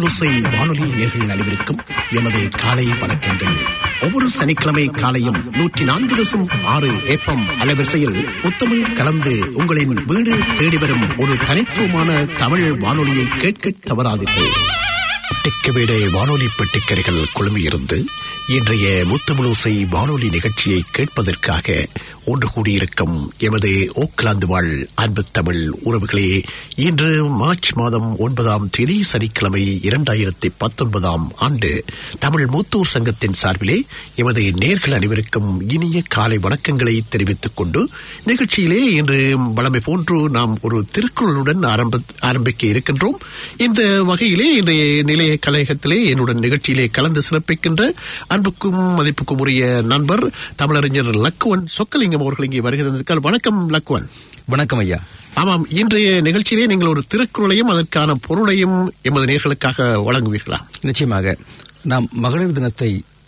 முத்தமிழோசை வானொலி நேர்கள் அனைவருக்கும் எமது காலை வணக்கங்கள் ஒவ்வொரு சனிக்கிழமை காலையும் நூற்றி நான்கு தசம் ஆறு ஏப்பம் அலைவரிசையில் முத்தமிழ் கலந்து உங்களின் வீடு தேடி வரும் ஒரு தனித்துவமான தமிழ் வானொலியை கேட்க தவறாதீர்கள் டிக்கவேடே வானொலி பெட்டிக்கரைகள் குழுமியிருந்து இன்றைய முத்தமிழோசை வானொலி நிகழ்ச்சியை கேட்பதற்காக ஒன்று கூடியிருக்கும் எமது ஓக்லாந்து வாழ் அன்பு தமிழ் உறவுகளே இன்று மார்ச் மாதம் ஒன்பதாம் தேதி சனிக்கிழமை இரண்டாயிரத்தி பத்தொன்பதாம் ஆண்டு தமிழ் மூத்தூர் சங்கத்தின் சார்பிலே எமது நேர்கள் அனைவருக்கும் இனிய காலை வணக்கங்களை தெரிவித்துக் கொண்டு நிகழ்ச்சியிலே இன்று வளமை போன்று நாம் ஒரு திருக்குறளுடன் ஆரம்ப ஆரம்பிக்க இருக்கின்றோம் இந்த வகையிலே இன்றைய நிலைய கலையகத்திலே என்னுடன் நிகழ்ச்சியிலே கலந்து சிறப்பிக்கின்ற அன்புக்கும் மதிப்புக்கும் உரிய நண்பர் தமிழறிஞர் லக்குவன் சொக்கலிங்கம் அவர்கள் இங்கே வருகிறதற்கால் வணக்கம் லக்குவன் வணக்கம் ஐயா ஆமாம் இன்றைய நிகழ்ச்சியிலே நீங்கள் ஒரு திருக்குறளையும் அதற்கான பொருளையும் எமது நேர்களுக்காக வழங்குவீர்களா நிச்சயமாக நாம் மகளிர் தினத்தை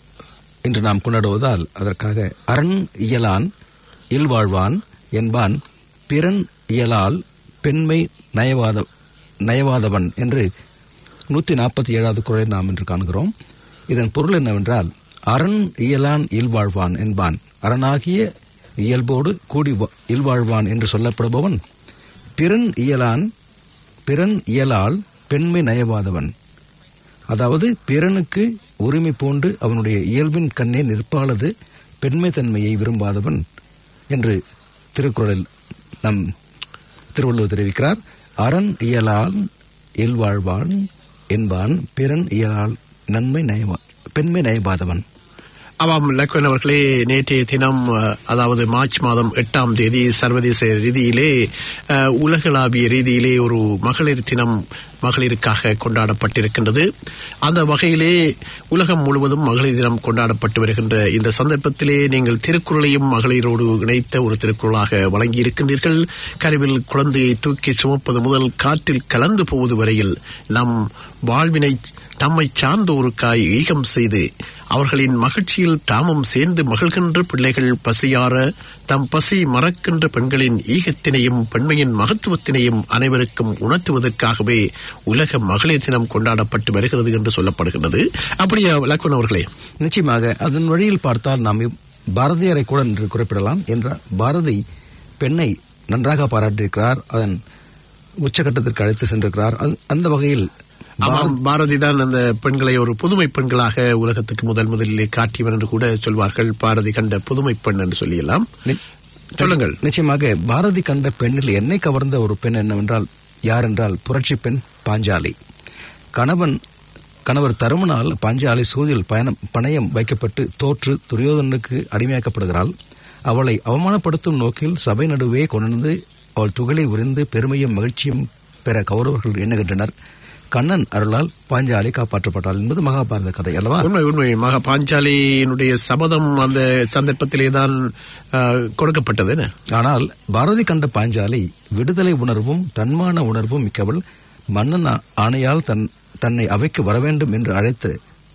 இன்று நாம் கொண்டாடுவதால் அதற்காக அரண் இயலான் இல்வாழ்வான் என்பான் பிறன் இயலால் பெண்மை நயவாத நயவாதவன் என்று நூற்றி நாற்பத்தி ஏழாவது குரலை நாம் இன்று காண்கிறோம் இதன் பொருள் என்னவென்றால் அரண் இயலான் இல்வாழ்வான் என்பான் அரணாகிய இயல்போடு கூடி வா- இல்வாழ்வான் என்று சொல்லப்படுபவன் பிறன் இயலான் பிறன் இயலால் பெண்மை நயவாதவன் அதாவது பிறனுக்கு உரிமை பூண்டு அவனுடைய இயல்பின் கண்ணே நிற்பாளது பெண்மை தன்மையை விரும்பாதவன் என்று திருக்குறளில் நம் திருவள்ளுவர் தெரிவிக்கிறார் அரண் இயலால் இல்வாழ்வான் என்பான் பிறன் இயலால் நன்மை நயவா பெண்மை நயவாதவன் ஆமாம் லக்வன் அவர்களே நேற்றைய தினம் அஹ், அதாவது மார்ச் மாதம் எட்டாம் தேதி சர்வதேச ரீதியிலே அஹ், உலகளாவிய ரீதியிலே ஒரு மகளிர் தினம் மகளிருக்காக கொண்டாடப்பட்டிருக்கின்றது அந்த வகையிலே உலகம் முழுவதும் மகளிர் தினம் கொண்டாடப்பட்டு வருகின்ற இந்த சந்தர்ப்பத்திலே நீங்கள் திருக்குறளையும் மகளிரோடு இணைத்த ஒரு திருக்குறளாக வழங்கியிருக்கின்றீர்கள் கருவில் குழந்தையை தூக்கி சுமப்பது முதல் காற்றில் கலந்து போவது வரையில் நம் வாழ்வினை தம்மை சார்ந்தோருக்காய் ஈகம் செய்து அவர்களின் மகிழ்ச்சியில் தாமும் சேர்ந்து மகிழ்கின்ற பிள்ளைகள் பசியார தம் பசி மறக்கின்ற பெண்களின் ஈகத்தினையும் பெண்மையின் மகத்துவத்தினையும் அனைவருக்கும் உணர்த்துவதற்காகவே உலக மகளிர் தினம் கொண்டாடப்பட்டு வருகிறது என்று சொல்லப்படுகிறது அப்படியா லக்வன் அவர்களே நிச்சயமாக அதன் வழியில் பார்த்தால் நாம் இவ்- பாரதியாரை கூட என்று குறிப்பிடலாம் என்றால் பாரதி பெண்ணை நன்றாக பாராட்டியிருக்கிறார் அதன் உச்சகட்டத்திற்கு அழைத்து சென்றிருக்கிறார் அந்த- அந்த வகையில் ஆமாம் பாரதி தான் அந்த பெண்களை ஒரு புதுமை பெண்களாக உலகத்துக்கு முதல் முதலிலே காட்டியவர் என்று கூட சொல்வார்கள் பாரதி கண்ட புதுமை பெண் என்று சொல்லியலாம் நி- சொல்லுங்கள் நிச்சயமாக பாரதி கண்ட பெண்ணில் என்னை கவர்ந்த ஒரு பெண் என்னவென்றால் யார் என்றால் புரட்சி பெண் பாஞ்சாலி கணவன் கணவர் தருமனால் பாஞ்சாலி சூதில் பயணம் பணயம் வைக்கப்பட்டு தோற்று துரியோதனுக்கு அடிமையாக்கப்படுகிறாள் அவளை அவமானப்படுத்தும் நோக்கில் சபை நடுவே கொண்டு அவள் துகளை உறிந்து பெருமையும் மகிழ்ச்சியும் பெற கௌரவர்கள் எண்ணுகின்றனர் கண்ணன் அருளால் பாஞ்சாலி காப்பாற்றப்பட்டாள் என்பது மகாபாரத கதை அல்லவா உண்மை உண்மை மகா பாஞ்சாலியினுடைய சபதம் அந்த சந்தர்ப்பத்திலே தான் ஆஹ், கொடுக்கப்பட்டது என்ன? ஆனால் பாரதி கண்ட பாஞ்சாலி விடுதலை உணர்வும் தன்மான உணர்வும் மிக்கவள் மன்னன் ஆ- ஆணையால் தன் தன்னை அவைக்கு வரவேண்டும் என்று அழைத்து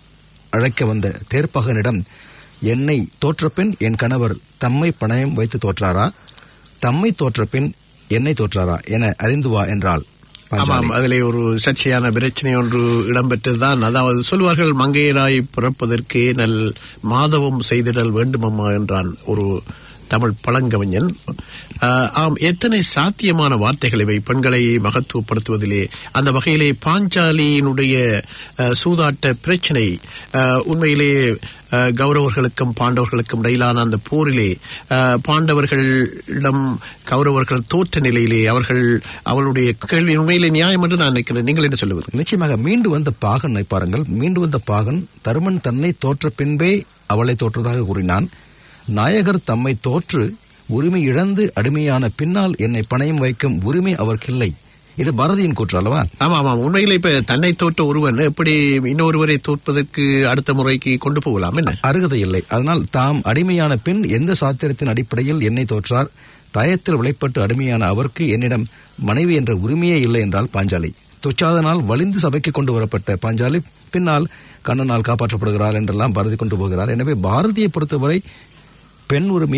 அழைக்க வந்த தேர்ப்பகனிடம் என்னை தோற்ற பின் என் கணவர் தம்மை பணயம் வைத்து தோற்றாரா தம்மை தோற்ற பின் என்னை தோற்றாரா என அறிந்து வா என்றாள் பாஞ்சாலி. ஆமாம் அதிலே ஒரு சர்ச்சையான பிரச்சனை ஒன்று இடம்பெற்றதுதான் அதாவது சொல்வார்கள் மங்கையராய் பிறப்பதற்கே நல் மாதவம் செய்திடல் வேண்டுமம்மா என்றான் ஒரு தமிழ் பழங்கவிஞன் ஆஹ், ஆம் எத்தனை சாத்தியமான வார்த்தைகள் இவை பெண்களை மகத்துவப்படுத்துவதிலே அந்த வகையிலே பாஞ்சாலியினுடைய ஆஹ், சூதாட்ட பிரச்சனை ஆஹ், உண்மையிலே ஆஹ், கௌரவர்களுக்கும் பாண்டவர்களுக்கும் இடையிலான அந்த போரிலே ஆஹ், பாண்டவர்களிடம் கௌரவர்கள் தோற்ற நிலையிலே அவர்கள் அவளுடைய கேள்வி உண்மையிலே நியாயம் என்று நான் நினைக்கிறேன் நீங்கள் என்ன சொல்லுவீர்கள் நிச்சயமாக மீண்டு வந்த பாகனை பாருங்கள் மீண்டு வந்த பாகன் தருமன் தன்னை தோற்ற பின்பே அவளை தோற்றதாக கூறினான் நாயகர் தம்மை தோற்று உரிமை இழந்து அடிமையான பின்னால் என்னை பணயம் வைக்கும் உரிமை அவர்க்கில்லை இது பாரதியின் கூற்று அல்லவா ஆமா ஆமாம் உண்மையிலே இப்ப தன்னை தோற்ற ஒருவன் எப்படி இன்னொருவரை தோற்பதற்கு அடுத்த முறைக்கு கொண்டு போகலாம் என்ன அருகதை இல்லை அதனால் தாம் அடிமையான பின் எந்த சாத்திரத்தின் அடிப்படையில் என்னை தோற்றார் தயத்தில் விளைப்பட்டு அடிமையான அவருக்கு என்னிடம் மனைவி என்ற உரிமையே இல்லை என்றால் பாஞ்சாலி துச்சாதனால் வலிந்து சபைக்கு கொண்டு வரப்பட்ட பாஞ்சாலி பின்னால் கண்ணனால் காப்பாற்றப்படுகிறார் என்றெல்லாம் பாரதி கொண்டு போகிறார் எனவே பாரதியை பொறுத்தவரை பெண் உரிமையை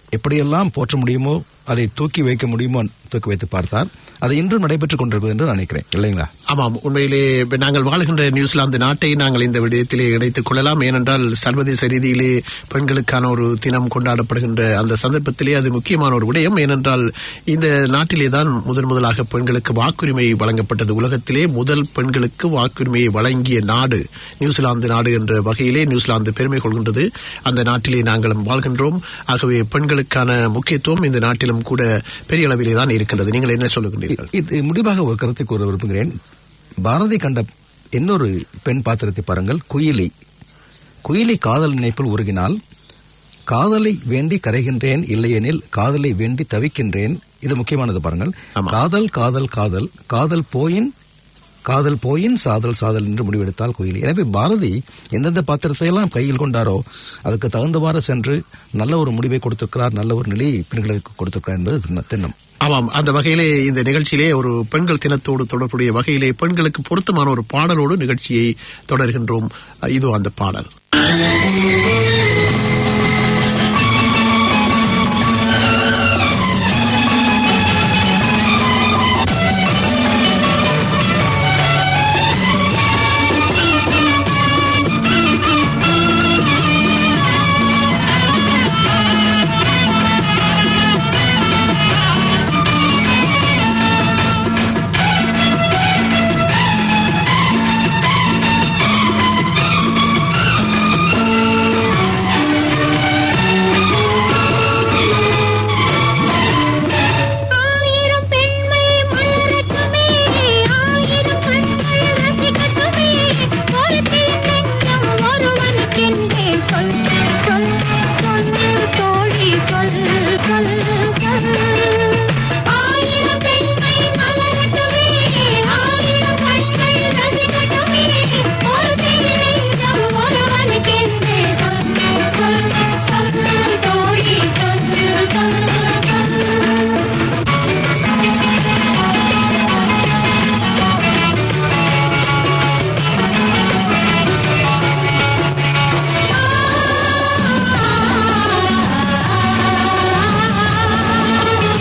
எப்படியெல்லாம் போற்ற முடியுமோ அதை தூக்கி வைக்க முடியுமோ தூக்கி வைத்து பார்த்தார் அது இன்றும் நடைபெற்றுக் கொண்டிருக்கிறது என்று நான் நினைக்கிறேன் இல்லைங்களா ஆமாம் உண்மையிலே இப்ப நாங்கள் வாழ்கின்ற நியூசிலாந்து நாட்டை நாங்கள் இந்த விடயத்திலே இணைத்துக் கொள்ளலாம் ஏனென்றால் சர்வதேச ரீதியிலே பெண்களுக்கான ஒரு தினம் கொண்டாடப்படுகின்ற அந்த சந்தர்ப்பத்திலே அது முக்கியமான ஒரு விடயம் ஏனென்றால் இந்த நாட்டிலே தான் முதன் முதலாக பெண்களுக்கு வாக்குரிமை வழங்கப்பட்டது உலகத்திலே முதல் பெண்களுக்கு வாக்குரிமையை வழங்கிய நாடு நியூசிலாந்து நாடு என்ற வகையிலே நியூசிலாந்து பெருமை கொள்கின்றது அந்த நாட்டிலே நாங்களும் வாழ்கின்றோம் ஆகவே பெண்களுக்கான முக்கியத்துவம் இந்த நாட்டிலும் கூட பெரிய அளவிலே தான் இருக்கின்றது நீங்கள் என்ன சொல்லுகின்றீர்கள் இது முடிவாக ஒரு கருத்தை கூற விரும்புகிறேன் பாரதி கண்ட இன்னொரு பெண் பாத்திரத்தை பாருங்கள் குயிலி குயிலி காதல் நினைப்பில் உருகினால் காதலை வேண்டி கரைகின்றேன் இல்லையெனில் காதலை வேண்டி தவிக்கின்றேன் இது முக்கியமானது பாருங்கள் ஆமா. காதல் காதல் காதல் காதல் போயின் காதல் போயின் சாதல் சாதல் என்று முடிவெடுத்தால் குயிலி எனவே பாரதி எந்தெந்த பாத்திரத்தை எல்லாம் கையில் கொண்டாரோ அதுக்கு தகுந்தவாறு சென்று நல்ல ஒரு முடிவை கொடுத்திருக்கிறார் நல்ல ஒரு நிலையை பெண்களுக்கு கொடுத்திருக்கிறார் என்பது திண்ணம் ஆமாம் அந்த வகையிலே இந்த நிகழ்ச்சியிலே ஒரு பெண்கள் தினத்தோடு தொடர்புடைய வகையிலே பெண்களுக்கு பொருத்தமான ஒரு பாடலோடு நிகழ்ச்சியை தொடர்கின்றோம் இதோ அந்த பாடல் ஆயிரம் பெண்மை மலரட்டுமே ஆயிரம் கண்கள் ரசிக்கட்டுமே ஒருத்தியின் நெஞ்சம் ஒருவனுக்கென்றே சொல் சொல் சொல் தோழி சொல் சொல் சொல் ஆயிரம் பெண்மை மலரட்டுமே ஆயிரம் கண்கள் ரசிக்கட்டுமே ஒருத்தியின் நெஞ்சம் ஒருவனுக்கென்றே சொல் சொல் சொல் தோழி சொல் சொல் சொல் ஆ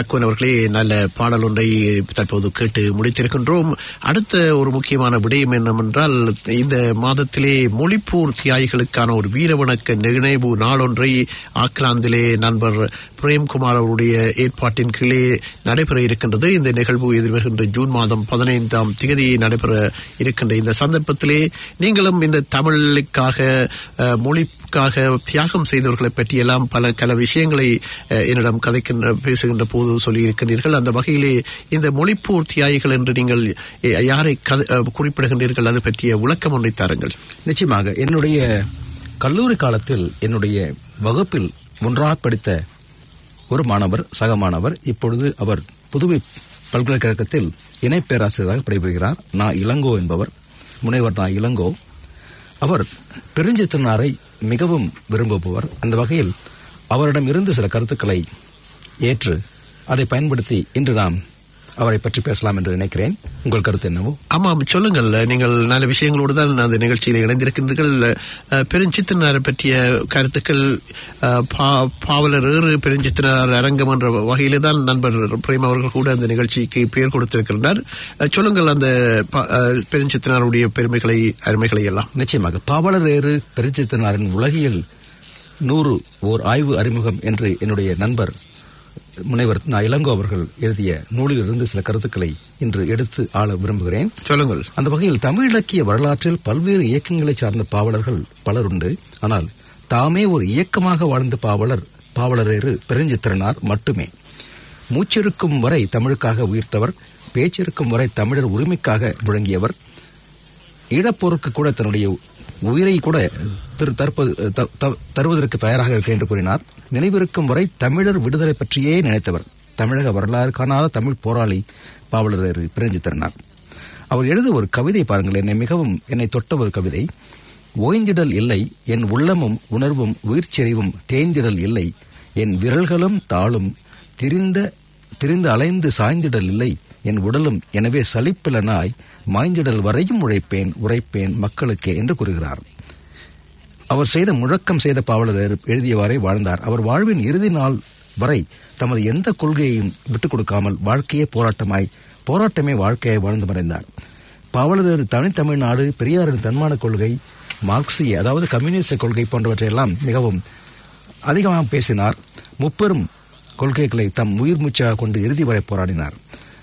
லக்குவன் அவர்களே நல்ல பாடல் ஒன்றை தற்போது கேட்டு முடித்திருக்கின்றோம் அடுத்த ஒரு முக்கியமான விடயம் என்னவென்றால் இந்த மாதத்திலே மொழிப்போர் தியாகிகளுக்கான ஒரு வீரவணக்க நினைவு நாளொன்றை ஆக்லாந்திலே நண்பர் பிரேம்குமார் அவருடைய ஏற்பாட்டின் கீழே நடைபெற இருக்கின்றது இந்த நிகழ்வு எதிர்வருகின்ற ஜூன் மாதம் பதினைந்தாம் தேதி நடைபெற இருக்கின்ற இந்த சந்தர்ப்பத்திலே நீங்களும் இந்த தமிழுக்காக அஹ், மொழிக்காக தியாகம் செய்தவர்களை பற்றியெல்லாம் பல பல விஷயங்களை அஹ், என்னிடம் கதைக்கின்ற பேசுகின்ற போது சொல்லியிருக்கிறீர்கள் அந்த வகையிலே இந்த மொழிப்போர் தியாகிகள் என்று நீங்கள் அஹ், யாரை கதை- அஹ், குறிப்பிடுகின்றீர்கள் அது பற்றிய விளக்கம் ஒன்றை தாருங்கள் நிச்சயமாக என்னுடைய கல்லூரி காலத்தில் என்னுடைய வகுப்பில் ஒன்றாக படித்த ஒரு மாணவர் சக மாணவர் இப்பொழுது அவர் புதுவை பல்கலைக்கழகத்தில் இணை பேராசிரியராக பணிபுரிகிறார் நான் இளங்கோ என்பவர் முனைவர் நான் இளங்கோ அவர் பெருஞ்சித்தனாரை மிகவும் விரும்புபவர் அந்த வகையில் அவரிடம் இருந்து சில கருத்துக்களை ஏற்று அதை பயன்படுத்தி இன்று நாம் அவரை பற்றி பேசலாம் என்று நினைக்கிறேன் உங்கள் கருத்து என்னவோ ஆமாம் சொல்லுங்கள் நீங்கள் நல்ல விஷயங்களோடு தான் அந்த நிகழ்ச்சியில் இணைந்திருக்கின்றீர்கள் அஹ், பெருஞ்சித்தனாரை பற்றிய கருத்துக்கள் அஹ், பா- பாவலர் ஏறு பெருஞ்சித்தனார் அரங்கம் என்ற வகையிலே தான் நண்பர் பிரேம் அவர்கள் கூட அந்த நிகழ்ச்சிக்கு பெயர் கொடுத்திருக்கின்றார் அஹ், சொல்லுங்கள் அந்த ப- அஹ், பெருஞ்சித்தனாருடைய பெருமைகளை அருமைகளை எல்லாம் நிச்சயமாக பாவலர் ஏறு பெருஞ்சித்தனாரின் உலகியல் நூறு ஓர் ஆய்வு அறிமுகம் என்று என்னுடைய நண்பர் முனைவர் நான் இளங்கோ அவர்கள் எழுதிய நூலிலிருந்து சில கருத்துக்களை இன்று எடுத்து ஆள விரும்புகிறேன் சொல்லுங்கள் அந்த வகையில் தமிழ் இலக்கிய வரலாற்றில் பல்வேறு இயக்கங்களை சார்ந்த பாவலர்கள் பலர் உண்டு ஆனால் தாமே ஒரு இயக்கமாக வாழ்ந்த பாவலர் பாவலரேறு பெருஞ்சித்திரனார் மட்டுமே மூச்சிருக்கும் வரை தமிழுக்காக உயிர்த்தவர் பேச்சிருக்கும் வரை தமிழர் உரிமைக்காக முழங்கியவர் ஈழப்போருக்கு கூட தன்னுடைய உயிரை கூட திரு தற்பது த- த- தருவதற்கு தயாராக இருக்கிறேன் என்று கூறினார் நினைவிருக்கும் வரை தமிழர் விடுதலை பற்றியே நினைத்தவர் தமிழக வரலாறு காணாத தமிழ் போராளி பாவலர் பிரஞ்சித்திரனார் அவர் எழுத ஒரு கவிதை பாருங்கள் என்னை மிகவும் என்னை தொட்ட ஒரு கவிதை ஓய்ந்திடல் இல்லை என் உள்ளமும் உணர்வும் உயிர்ச்செறிவும் தேய்ந்திடல் இல்லை என் விரல்களும் தாளும் திரிந்த திரிந்து அலைந்து சாய்ந்திடல் இல்லை என் உடலும் எனவே சலிப்பிலனாய் மாய்ந்திடல் வரையும் உழைப்பேன் உரைப்பேன் மக்களுக்கே என்று கூறுகிறார் அவர் செய்த முழக்கம் செய்த பாவலர் எழுதியவாறே வாழ்ந்தார் அவர் வாழ்வின் இறுதி நாள் வரை தமது எந்த கொள்கையையும் விட்டுக் கொடுக்காமல் வாழ்க்கையே போராட்டமாய் போராட்டமே வாழ்க்கையை வாழ்ந்து மறைந்தார் பாவலர் தனித்தமிழ்நாடு பெரியாரின் தன்மான கொள்கை மார்க்சிய அதாவது கம்யூனிஸ்ட் கொள்கை போன்றவற்றையெல்லாம் மிகவும் அதிகமாக பேசினார் முப்பெரும் கொள்கைகளை தம் உயிர் மூச்சாக கொண்டு இறுதி வரை போராடினார்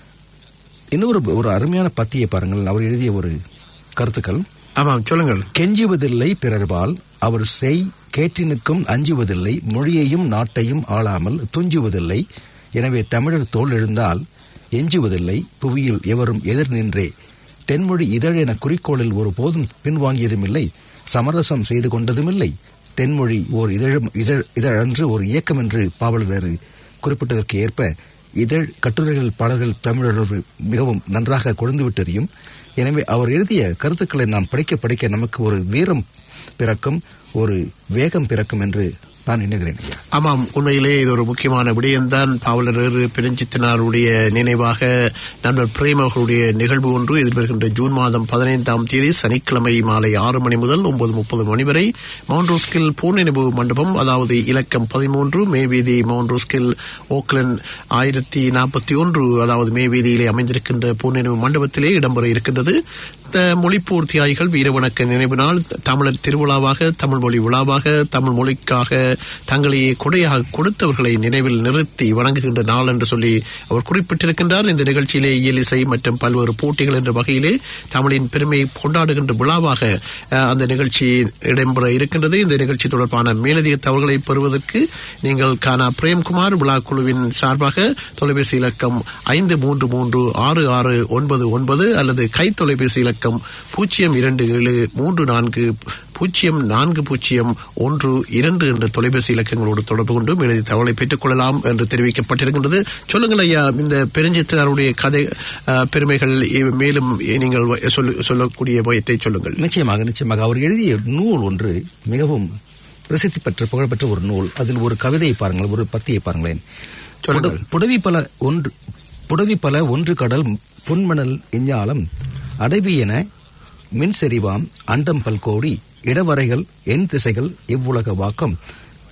இன்னொரு ஒரு அருமையான பத்தியை பாருங்கள் அவர் எழுதிய ஒரு கருத்துக்கள் ஆமாம் சொல்லுங்கள் கெஞ்சுவதில்லை பிறர்பால் அவர் செய் கேட்டினுக்கும் அஞ்சுவதில்லை மொழியையும் நாட்டையும் ஆளாமல் துஞ்சுவதில்லை எனவே தமிழர் தோல் எழுந்தால் எஞ்சுவதில்லை புவியில் எவரும் எதிர் நின்றே தென்மொழி இதழ் என குறிக்கோளில் ஒரு போதும் பின்வாங்கியதுமில்லை சமரசம் செய்து கொண்டதுமில்லை தென்மொழி ஓர் இதழும் இதழ் இதழன்று ஒரு இயக்கம் என்று பாவலர் குறிப்பிட்டதற்கு ஏற்ப இதழ் கட்டுரைகள் பாடல்கள் தமிழர் மிகவும் நன்றாக கொழுந்துவிட்டு எறியும் எனவே அவர் எழுதிய கருத்துக்களை நாம் படிக்க படிக்க நமக்கு ஒரு வீரம் பிறக்கும் ஒரு வேகம் பிறக்கும் என்று நான் எண்ணுகிறேன் ஐயா ஆமாம் உண்மையிலே இது ஒரு முக்கியமான விடயம்தான் பாவலர் ஏறு பெருஞ்சித்தனாருடைய நினைவாக நண்பர் பிரேம் அவர்களுடைய நிகழ்வு ஒன்று எதிர்வருகின்ற ஜூன் மாதம் பதினைந்தாம் தேதி சனிக்கிழமை மாலை ஆறு மணி முதல் ஒன்பது முப்பது மணி வரை மவுண்ட்ரோஸ்கில் பூநினைவு மண்டபம் அதாவது இலக்கம் பதிமூன்று மே வீதி மவுண்ட்ரோஸ்கில் ஓக்லண்ட் ஆயிரத்தி நாற்பத்தி ஒன்று அதாவது மே வீதியிலே அமைந்திருக்கின்ற பூநினைவு மண்டபத்திலே இடம்பெற இருக்கின்றது த- மொழிப்போர் தியாகிகள் வீரவணக்க நினைவு நாள் தமிழர் திருவிழாவாக தமிழ் மொழி விழாவாக தமிழ் மொழிக்காக தங்களையே கொடையாக கொடுத்தவர்களை நினைவில் நிறுத்தி வணங்குகின்ற நாள் என்று சொல்லி அவர் குறிப்பிட்டிருக்கின்றார் இந்த நிகழ்ச்சியிலே இயலிசை மற்றும் பல்வேறு போட்டிகள் என்ற வகையிலே தமிழின் பெருமையை கொண்டாடுகின்ற விழாவாக அஹ், அந்த நிகழ்ச்சி இடம்பெற இருக்கின்றது இந்த நிகழ்ச்சி தொடர்பான மேலதிக தகவல்களை பெறுவதற்கு நீங்கள் கானா பிரேம்குமார் விழா குழுவின் சார்பாக தொலைபேசி இலக்கம் ஐந்து மூன்று மூன்று ஆறு ஆறு ஒன்பது ஒன்பது அல்லது கை தொலைபேசி இலக்கம் பூஜ்ஜியம் இரண்டு ஏழு மூன்று நான்கு பூஜ்ஜியம் நான்கு பூஜ்ஜியம் ஒன்று இரண்டு என்ற தொலைபேசி இலக்கங்களோடு தொடர்பு கொண்டு மேலதிக தகவலை பெற்றுக் கொள்ளலாம் என்று தெரிவிக்கப்பட்டிருக்கின்றது சொல்லுங்கள் ஐயா இந்த பெருஞ்சித்தினாருடைய கதை அஹ், பெருமைகள் இ- மேலும் நீங்கள் வ- சொல்லு- சொல்லக்கூடிய வயத்தை சொல்லுங்கள் நிச்சயமாக நிச்சயமாக அவர் எழுதிய நூல் ஒன்று மிகவும் பிரசித்தி பெற்ற புகழ்பெற்ற ஒரு நூல் அதில் ஒரு கவிதையை பாருங்கள் ஒரு பத்தியை பாருங்களேன் சொல்லுங்கள். புட- புடவி பல ஒன்று புடவி பல ஒன்று கடல் புன்மணல் இஞ்ஞாலம் அடைவி என மின் செறிவாம் அண்டம் பல்கோடி இடவரைகள் எண் திசைகள் இவ்வுலக வாக்கம்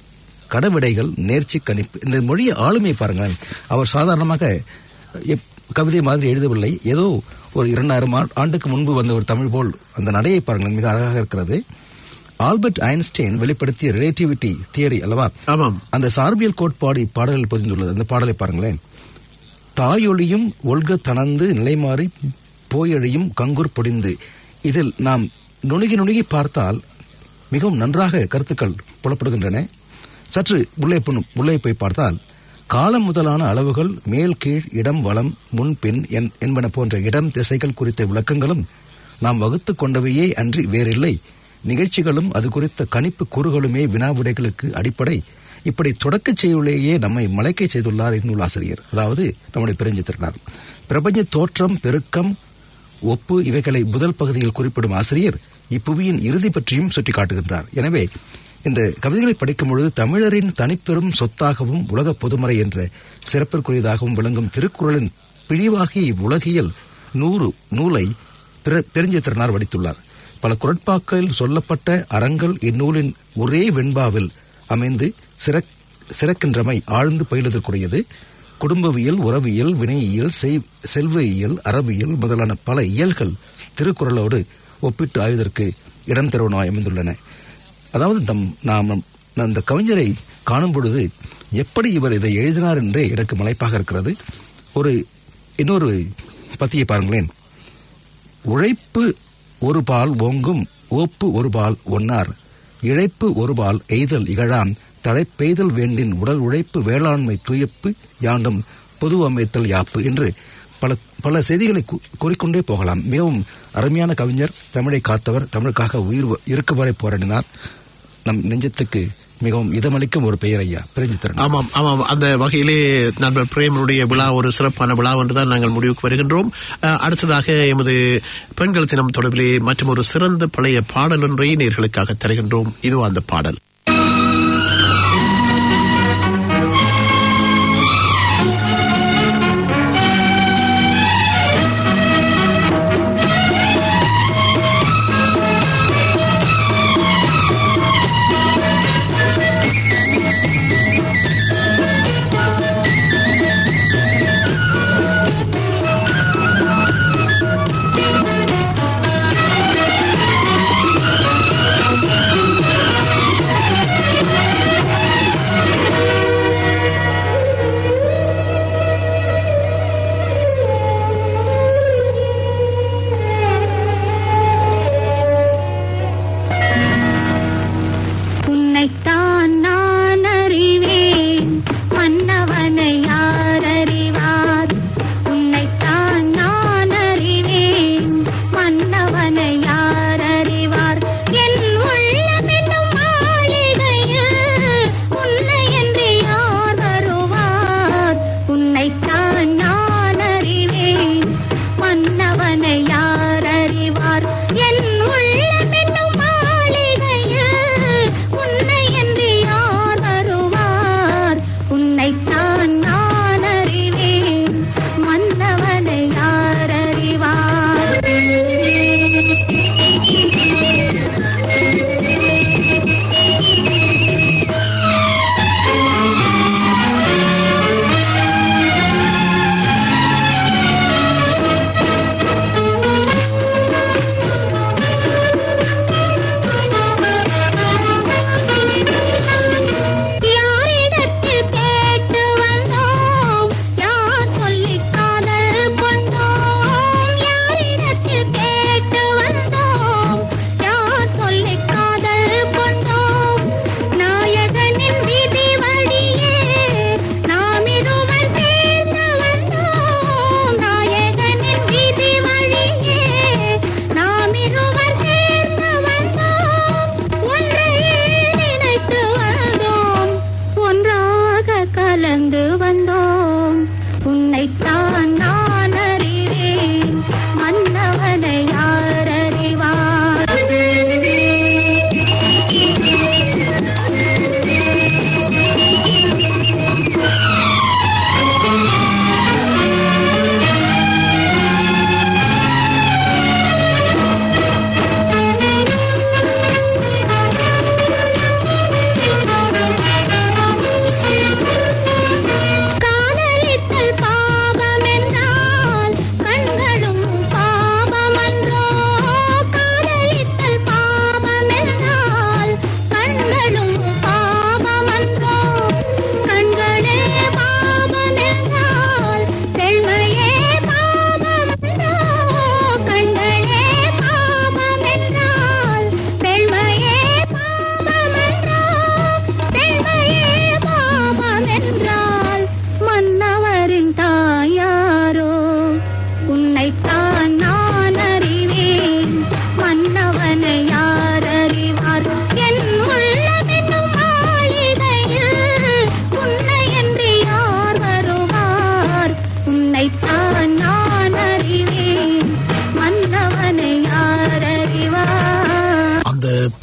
கடவிடைகள் நேர்ச்சி கணிப்பு இந்த மொழி ஆளுமை பாருங்களேன் அவர் சாதாரணமாக எப்- கவிதை மாதிரி எழுதவில்லை ஏதோ ஒரு இரண்டாயிரம் ஆ- ஆண்டுக்கு முன்பு வந்த ஒரு தமிழ் போல் அந்த நடையை பாருங்கள் மிக அழகாக இருக்கிறது ஆல்பர்ட் ஐன்ஸ்டைன் வெளிப்படுத்திய ரிலேட்டிவிட்டி தியரி அல்லவா ஆமாம் அந்த சார்பியல் கோட்பாடு இப்பாடலில் பொதிந்துள்ளது அந்த பாடலை பாருங்களேன் தாயொளியும் ஒல்க தனந்து நிலைமாறி போயழியும் கங்குர் பொடிந்து இதில் நாம் நுணுகி நுணுகி பார்த்தால் மிகவும் நன்றாக கருத்துக்கள் புலப்படுகின்றன சற்று உள்ளே பொண்ணு- உள்ளே போய் பார்த்தால் காலம் முதலான அளவுகள் மேல் கீழ் இடம் வலம் முன் பின் என்- என்பன போன்ற இடம் திசைகள் குறித்த விளக்கங்களும் நாம் வகுத்துக் கொண்டவையே அன்றி வேறில்லை நிகழ்ச்சிகளும் அது குறித்த கணிப்பு கூறுகளுமே வினாவிடைகளுக்கு அடிப்படை இப்படி தொடக்கச் செய்யுளேயே நம்மை மலைக்கை செய்துள்ளார் இந்நூல் ஆசிரியர் அதாவது நம்முடைய பிரிஞ்சித்திருக்கிறார் பிரபஞ்ச தோற்றம் பெருக்கம் ஒப்பு இவைகளை முதல் பகுதியில் குறிப்பிடும் ஆசிரியர் இப்புவியின் இறுதி பற்றியும் சுட்டி காட்டுகின்றார் எனவே இந்த கவிதைகளை படிக்கும் பொழுது தமிழரின் தனிப்பெரும் சொத்தாகவும் உலக பொதுமறை என்ற சிறப்பிற்குரியதாகவும் விளங்கும் திருக்குறளின் பிழிவாகிய இவ்வுலகியல் நூறு நூலை பிற- பெருஞ்சித்திரனார் வடித்துள்ளார் பல குரட்பாக்களில் சொல்லப்பட்ட அறங்கள் இந்நூலின் ஒரே வெண்பாவில் அமைந்து சிறக் சிறக்கின்றமை ஆழ்ந்து பயிலுதற்குரியது குடும்பவியல் உறவியல் வினையியல் செய்- செல்வயியல் அறவியல் முதலான பல இயல்கள் திருக்குறளோடு ஒப்பிட்டு ஆய்வதற்கு இடம் தருவனாய் அமைந்துள்ளன அதாவது தம் நாம் அந்த கவிஞரை காணும் பொழுது எப்படி இவர் இதை எழுதினார் என்றே எனக்கு மலைப்பாக இருக்கிறது ஒரு இன்னொரு பத்தியை பாருங்களேன் உழைப்பு ஒரு பால் ஓங்கும் ஓப்பு ஒரு பால் ஒன்னார் இழைப்பு ஒரு பால் எய்தல் இகழாம் தழைப்பெய்தல் வேண்டின் உடல் உழைப்பு வேளாண்மை துயப்பு யாண்டும் பொது அமைத்தல் யாப்பு என்று பல பல செய்திகளை கூ- கூறிக்கொண்டே போகலாம் மிகவும் அருமையான கவிஞர் தமிழை காத்தவர் தமிழுக்காக உயிர் வ- இருக்கும் வரை போராடினார் நம் நெஞ்சத்துக்கு மிகவும் இதமளிக்கும் ஒரு பெயர் ஐயா பிரிஞ்சுத்திறன் ஆமாம் ஆமாம் அந்த வகையிலே நண்பர் பிரேமனுடைய விழா ஒரு சிறப்பான விழா என்றுதான் நாங்கள் முடிவுக்கு வருகின்றோம் அஹ், அடுத்ததாக எமது பெண்கள் தினம் தொடர்பிலே மற்றும் ஒரு சிறந்த பழைய பாடல் ஒன்றை நேர்களுக்காக தருகின்றோம் இது அந்த பாடல் ஆ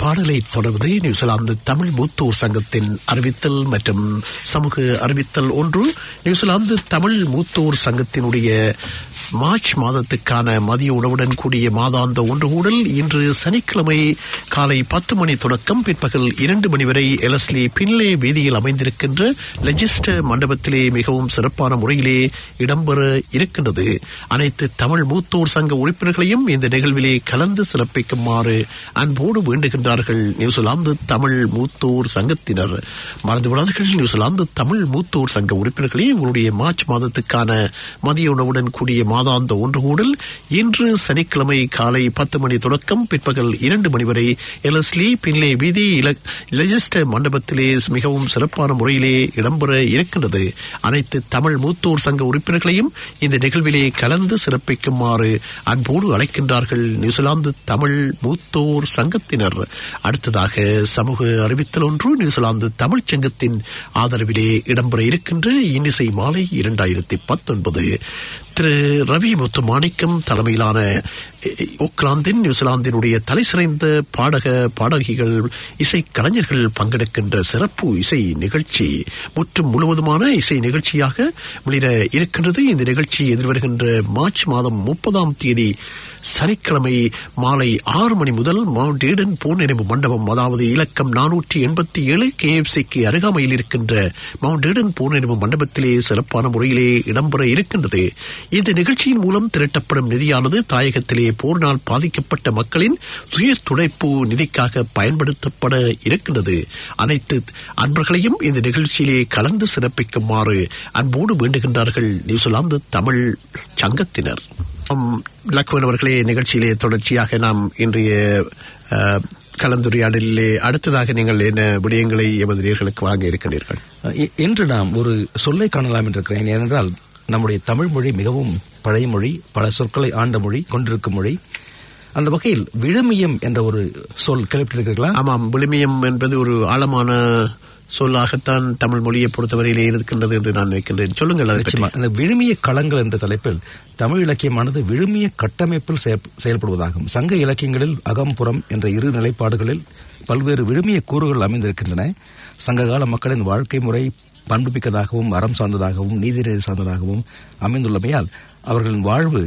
பாடலை தொடர்ந்து நியூசிலாந்து தமிழ் மூத்தோர் சங்கத்தின் அறிவித்தல் மற்றும் சமூக அறிவித்தல் ஒன்று நியூசிலாந்து தமிழ் மூத்தோர் சங்கத்தினுடைய மார்ச் மாதத்துக்கான மதிய உணவுடன் கூடிய மாதாந்த ஒன்று கூடல் இன்று சனிக்கிழமை காலை பத்து மணி தொடக்கம் பிற்பகல் இரண்டு மணி வரை எலஸ்லி பின்லே வீதியில் அமைந்திருக்கின்ற லெஜிஸ்டர் மண்டபத்திலே மிகவும் சிறப்பான முறையிலே இடம்பெற இருக்கின்றது அனைத்து தமிழ் மூத்தோர் சங்க உறுப்பினர்களையும் இந்த நிகழ்விலே கலந்து சிறப்பிக்குமாறு அன்போடு வேண்டுகின்றார்கள் நியூசிலாந்து தமிழ் மூத்தோர் சங்கத்தினர் மறந்துவிடாதீர்கள் நியூசிலாந்து தமிழ் மூத்தோர் சங்க உறுப்பினர்களே உங்களுடைய மார்ச் மாதத்துக்கான மதிய உணவுடன் கூடிய மாதாந்த ஒன்று கூடல் இன்று சனிக்கிழமை காலை பத்து மணி தொடக்கம் பிற்பகல் இரண்டு மணி வரை எலஸ்லி பின்லே வீதி லெஜிஸ்டர் மண்டபத்திலே மிகவும் சிறப்பான முறையிலே இடம்பெற இருக்கின்றது அனைத்து தமிழ் மூத்தோர் சங்க உறுப்பினர்களையும் இந்த நிகழ்விலே கலந்து சிறப்பிக்குமாறு அன்போடு அழைக்கின்றார்கள் நியூசிலாந்து தமிழ் மூத்தோர் சங்கத்தினர் அடுத்ததாக சமூக அறிவித்தல் ஒன்று நியூசிலாந்து தமிழ்ச் சங்கத்தின் ஆதரவிலே இடம்பெற இருக்கின்ற இன்னிசை மாலை இரண்டாயிரத்தி பத்தொன்பது திரு ரவி முத்து மாணிக்கம் தலைமையிலான ஓக்லாந்தின் நியூசிலாந்தினுடைய தலைசிறைந்த பாடக பாடகிகள் இசை கலைஞர்கள் பங்கெடுக்கின்ற சிறப்பு இசை நிகழ்ச்சி முற்றும் முழுவதுமான இசை நிகழ்ச்சியாக வெளியிட இருக்கின்றது இந்த நிகழ்ச்சி எதிர்வருகின்ற மார்ச் மாதம் முப்பதாம் தேதி சனிக்கிழமை மாலை ஆறு மணி முதல் மவுண்ட் ஏடன் போர் நினைவு மண்டபம் அதாவது இலக்கம் நானூற்றி எண்பத்தி ஏழு கேஎஃப்சிக்கு அருகாமையில் இருக்கின்ற மவுண்ட் ஏடன் போர் நினைவு மண்டபத்திலே சிறப்பான முறையிலே இடம்பெற இருக்கின்றது இந்த நிகழ்ச்சியின் மூலம் திரட்டப்படும் நிதியானது தாயகத்திலே போரினால் பாதிக்கப்பட்ட மக்களின் சுய துடைப்பு நிதிக்காக பயன்படுத்தப்பட இருக்கின்றது அனைத்து அன்பர்களையும் இந்த நிகழ்ச்சியிலே கலந்து சிறப்பிக்குமாறு அன்போடு வேண்டுகின்றார்கள் நியூசிலாந்து தமிழ் சங்கத்தினர் ஆம், லக்வன் அவர்களே நிகழ்ச்சியிலே தொடர்ச்சியாக நாம் இன்றைய அஹ், கலந்துரையாடலிலே அடுத்ததாக நீங்கள் என்ன விடயங்களை எமது நேர்களுக்கு வழங்க இருக்கின்றீர்கள் இ- இன்று நாம் ஒரு சொல்லை காணலாம் என்று இருக்கிறேன் ஏனென்றால் நம்முடைய தமிழ் மொழி மிகவும் பழைய மொழி பல சொற்களை ஆண்ட மொழி கொண்டிருக்கும் மொழி அந்த வகையில் விழுமியம் என்ற ஒரு சொல் கேள்விப்பட்டிருக்கிறீர்களா ஆமாம் விழுமியம் என்பது ஒரு ஆழமான சொல்லாகத்தான் தமிழ் மொழியை பொறுத்தவரையிலே இருக்கின்றது என்று நான் நினைக்கின்றேன் சொல்லுங்கள் அதை பற்றி. நிச்சயமா இந்த விழுமிய களங்கள் என்ற தலைப்பில் தமிழ் இலக்கியமானது விழுமிய கட்டமைப்பில் செயல்- செயல்படுவதாகும் சங்க இலக்கியங்களில் அகம்புறம் என்ற இரு நிலைப்பாடுகளில் பல்வேறு விழுமிய கூறுகள் அமைந்திருக்கின்றன சங்ககால மக்களின் வாழ்க்கை முறை பண்புமிக்கதாகவும் அறம் சார்ந்ததாகவும் நீதிநெறி சார்ந்ததாகவும் அமைந்துள்ளமையால் அவர்களின் வாழ்வு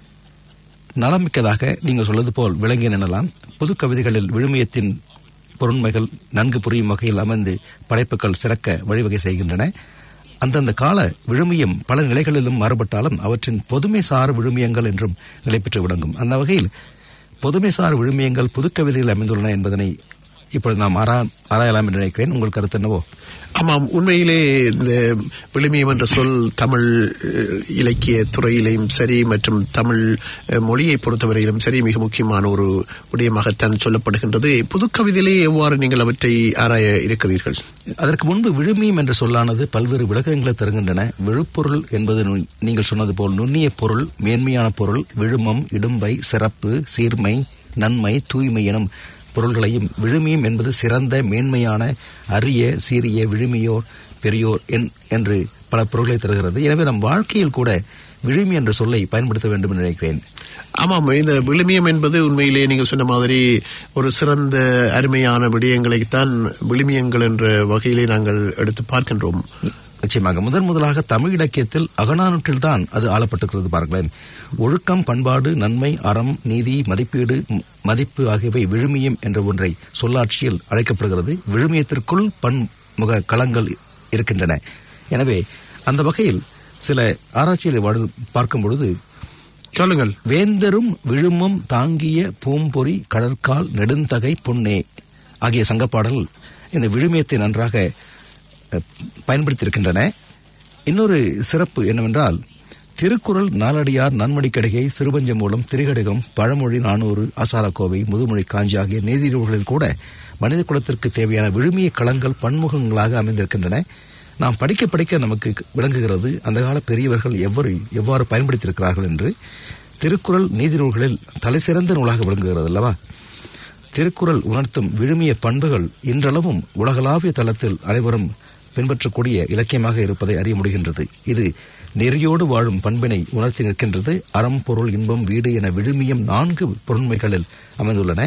நலமிக்கதாக நீங்கள் சொல்வது போல் விளங்கி நினலாம் புது கவிதைகளில் விழுமியத்தின் பொருண்மைகள் நன்கு புரியும் வகையில் அமைந்து படைப்புகள் சிறக்க வழிவகை செய்கின்றன அந்தந்த கால விழுமியம் பல நிலைகளிலும் மாறுபட்டாலும் அவற்றின் பொதுமை சார் விழுமியங்கள் என்றும் நிலை பெற்று விளங்கும் அந்த வகையில் பொதுமை சார் விழுமியங்கள் புதுக்கவிதையில் அமைந்துள்ளன என்பதனை இப்பொழுது நாம் ஆரா ஆராயலாம் என்று நினைக்கிறேன் உங்கள் கருத்து என்னவோ ஆமாம் உண்மையிலே இந்த விழுமியம் என்ற சொல் தமிழ் அஹ், இலக்கிய துறையிலும் சரி மற்றும் தமிழ் அஹ், மொழியை பொறுத்தவரையிலும் சரி மிக முக்கியமான ஒரு விடயமாகத்தான் சொல்லப்படுகின்றது புதுக்கவிதையிலே எவ்வாறு நீங்கள் அவற்றை ஆராய இருக்கிறீர்கள் அதற்கு முன்பு விழுமியம் என்ற சொல்லானது பல்வேறு விளக்கங்களை தருகின்றன விழுப்பொருள் என்பது நு- நீங்கள் சொன்னது போல் நுண்ணிய பொருள் மேன்மையான பொருள் விழுமம் இடும்பை சிறப்பு சீர்மை நன்மை தூய்மை எனும் பொருள்களையும் விழுமியம் என்பது சிறந்த மேன்மையான அரிய சீரிய விழுமியோர் பெரியோர் என்- என்று பல பொருள்களை தருகிறது எனவே நம் வாழ்க்கையில் கூட விழுமி என்ற சொல்லை பயன்படுத்த வேண்டும் என்று நினைக்கிறேன் ஆமாம் இந்த விழுமியம் என்பது உண்மையிலே நீங்கள் சொன்ன மாதிரி ஒரு சிறந்த அருமையான விடயங்களைத்தான் விழுமியங்கள் என்ற வகையிலே நாங்கள் எடுத்து பார்க்கின்றோம் நிச்சயமாக முதன் முதலாக தமிழ் இலக்கியத்தில் அகநானூற்றில் தான் அது ஆளப்பட்டிருக்கிறது பாருங்களேன் ஒழுக்கம் பண்பாடு நன்மை அறம் நீதி மதிப்பீடு ம- மதிப்பு ஆகியவை விழுமியம் என்ற ஒன்றை சொல்லாட்சியில் அழைக்கப்படுகிறது விழுமியத்திற்குள் பன்முக களங்கள் இருக்கின்றன எனவே அந்த வகையில் சில ஆராய்ச்சிகளை வாழ்- பார்க்கும் பொழுது சொல்லுங்கள் வேந்தரும் விழுமம் தாங்கிய பூம்பொறி கடற்கால் நெடுந்தகை பொன்னே ஆகிய சங்கப்பாடல் இந்த விழுமியத்தை நன்றாக அஹ், பயன்படுத்தியிருக்கின்றன இன்னொரு சிறப்பு என்னவென்றால் திருக்குறள் நாலடியார் நன்மணிக்கடிகை சிறுபஞ்ச மூலம் திரிகடகம் பழமொழி நானூறு ஆசாரக்கோவை முதுமொழி காஞ்சி ஆகிய நீதி நூல்களில் கூட மனித குலத்திற்கு தேவையான விழுமிய களங்கள் பன்முகங்களாக அமைந்திருக்கின்றன நாம் படிக்க படிக்க நமக்கு விளங்குகிறது அந்த கால பெரியவர்கள் எவ்வாறு எவ்வாறு பயன்படுத்தியிருக்கிறார்கள் என்று திருக்குறள் நீதி நூல்களில் தலைசிறந்த நூலாக விளங்குகிறது அல்லவா திருக்குறள் உணர்த்தும் விழுமிய பண்புகள் இன்றளவும் உலகளாவிய தளத்தில் அனைவரும் பின்பற்றக்கூடிய இலக்கியமாக இருப்பதை அறிய முடிகின்றது இது நெறியோடு வாழும் பண்பினை உணர்த்தி நிற்கின்றது அறம் பொருள் இன்பம் வீடு என விழுமியம் நான்கு பொருண்மைகளில் அமைந்துள்ளன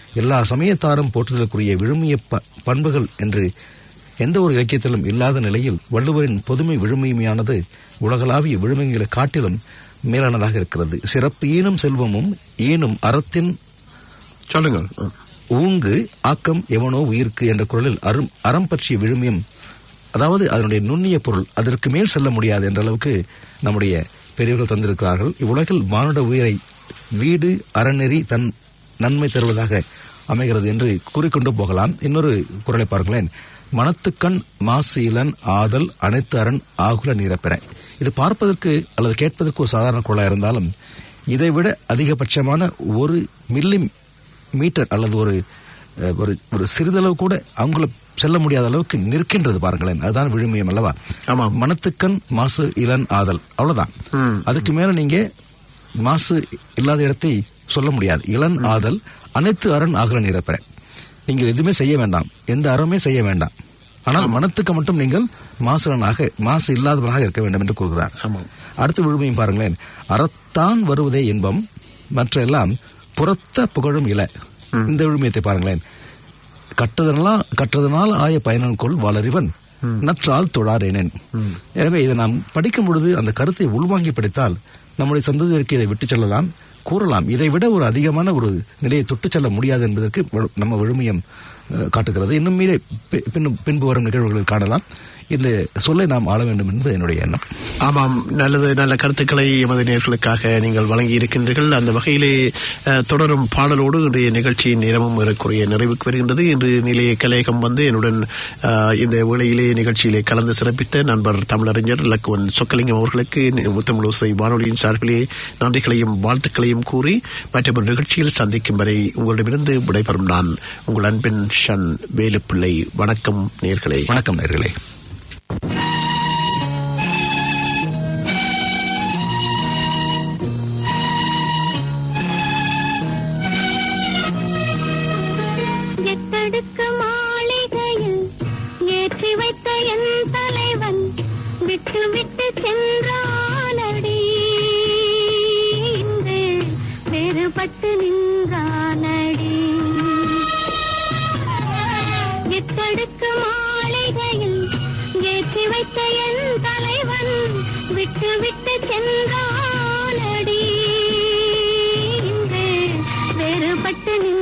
எல்லா சமயத்தாரும் போற்றுதலுக்குரிய விழுமிய ப- பண்புகள் என்று எந்த ஒரு இலக்கியத்திலும் இல்லாத நிலையில் வள்ளுவரின் பொதுமை விழுமியமையானது உலகளாவிய விழுமியங்களை காட்டிலும் மேலானதாக இருக்கிறது சிறப்பு ஈனும் செல்வமும் ஈனும் அறத்தின் சொல்லுங்கள் ம். ஊங்கு ஆக்கம் எவனோ உயிர்க்கு என்ற குரலில் அரும் அறம் பற்றிய விழுமியம் அதாவது அதனுடைய நுண்ணிய பொருள் அதற்கு மேல் செல்ல முடியாது என்ற அளவுக்கு நம்முடைய பெரியவர்கள் தந்திருக்கிறார்கள் இவ்வுலகில் மானுட உயிரை வீடு அறநெறி தன் நன்மை தருவதாக அமைகிறது என்று கூறிக்கொண்டு போகலாம் இன்னொரு குரலை பாருங்களேன் மனத்துக்கண் மாசு இலன் ஆதல் அனைத்து அரண் ஆகுல நீரப்பெற இது பார்ப்பதற்கு அல்லது கேட்பதற்கு ஒரு சாதாரண குரலாக இருந்தாலும் இதைவிட அதிகபட்சமான ஒரு மில்லி மீட்டர் அல்லது ஒரு அஹ், ஒரு ஒரு சிறிதளவு கூட அவங்கள செல்ல முடியாத அளவுக்கு நிற்கின்றது பாருங்களேன் அதுதான் விழுமியம் அல்லவா ஆமாம். மனத்துக்கண் மாசு இளன் ஆதல் அவ்வளவுதான் ம். அதுக்கு மேல நீங்க மாசு இல்லாத இடத்தை சொல்ல முடியாது இளன் ஆதல் அனைத்து அரண் ஆகல நிரப்பெற நீங்கள் எதுவுமே செய்ய வேண்டாம் எந்த அறமே செய்ய வேண்டாம் ஆனால் மனத்துக்கு மட்டும் நீங்கள் மாசுலனாக மாசு இல்லாதவனாக இருக்க வேண்டும் என்று கூறுகிறார் ஆமாம். அடுத்த விழுமையும் பாருங்களேன் அறத்தான் வருவதே இன்பம் மற்ற எல்லாம் புறத்த புகழும் இல இந்த விழுமியத்தை பாருங்களேன் கட்டதனால் கற்றதனால் ஆய பயனன் கொள் வளரிவன் நற்றால் தொழாரேனேன் எனவே இதை நாம் படிக்கும் பொழுது அந்த கருத்தை உள்வாங்கி படித்தால் நம்முடைய சந்ததியருக்கு இதை விட்டு செல்லலாம் கூறலாம் இதை விட ஒரு அதிகமான ஒரு நிலையை தொட்டு செல்ல முடியாது என்பதற்கு வ- நம்ம விழுமியம் அஹ், காட்டுகிறது இன்னும் மீறே பி- பின்னும் பின்பு வரும் நிகழ்வுகளில் காணலாம் இந்த சொல்லை நாம் ஆள வேண்டும் என்பது என்னுடைய எண்ணம் ஆமாம் நல்லது நல்ல கருத்துக்களை எமது நேர்களுக்காக நீங்கள் வழங்கி இருக்கின்றீர்கள் அந்த வகையிலே அஹ், தொடரும் பாடலோடு இன்றைய நிகழ்ச்சியின் நேரமும் ஏறக்குறைய நிறைவுக்கு வருகின்றது இன்று நிலைய கலையகம் வந்து என்னுடன் அஹ், இந்த வேளையிலே நிகழ்ச்சியிலே கலந்து சிறப்பித்த நண்பர் தமிழறிஞர் லக்குவன் சொக்கலிங்கம் அவர்களுக்கு முத்தமிழோசை வானொலியின் சார்பிலே நன்றிகளையும் வாழ்த்துக்களையும் கூறி மற்றொரு நிகழ்ச்சியில் சந்திக்கும் வரை உங்களிடமிருந்து விடைபெறும் நான் உங்கள் அன்பின் ஷன் வேலுப்பிள்ளை வணக்கம் நேர்களே வணக்கம் நேர்களே எட்டடுக்கு மாளிகையில் ஏற்றி வைத்த என் தலைவன் விட்டு விட்டு சென்றானடி இன்று வேறுபட்டு நின்றானடி எட்டடுக்கு மாளிகையில் ஏற்றி வைத்த என் தலைவன் விட்டு விட்டு சென்றானடி இன்று வேறுபட்டு நின்றானடி